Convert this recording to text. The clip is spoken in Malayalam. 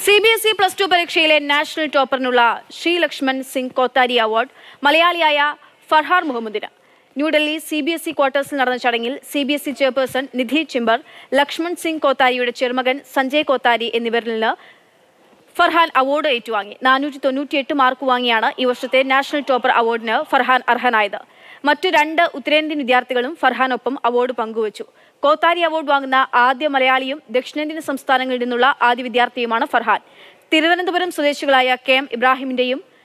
C B S E plus two പരീക്ഷയിലെ നാഷണൽ ടോപ്പറിനുള്ള ശ്രീ ലക്ഷ്മൺ സിംഗ് കോത്താരി അവാർഡ് മലയാളിയായ ഫർഹാർ മുഹമ്മദിന് New Delhi C B S E ക്വാർട്ടേഴ്സിൽ നടന്ന ചടങ്ങിൽ C B S E chairperson Nidhi Chhibber Lakshman Singh കോത്താരിയുടെ ചെറുമകൻ സഞ്ജയ് കോത്താരി എന്നിവരിൽ നിന്ന് ഫർഹാൻ അവാർഡ് ഏറ്റുവാങ്ങി നാനൂറ്റി തൊണ്ണൂറ്റിയെട്ട് മാർക്ക് വാങ്ങിയാണ് ഈ വർഷത്തെ നാഷണൽ ടോപ്പർ അവാർഡിന് ഫർഹാൻ അർഹനായത് മറ്റു രണ്ട് ഉത്തരേന്ത്യൻ വിദ്യാർത്ഥികളും ഫർഹാനൊപ്പം അവാർഡ് പങ്കുവച്ചു കോത്താരി അവാർഡ് വാങ്ങുന്ന ആദ്യ മലയാളിയും ദക്ഷിണേന്ത്യൻ സംസ്ഥാനങ്ങളിൽ നിന്നുള്ള ആദ്യ വിദ്യാർത്ഥിയുമാണ് ഫർഹാൻ തിരുവനന്തപുരം സ്വദേശികളായ കെ എം ഇബ്രാഹിമിന്റെയും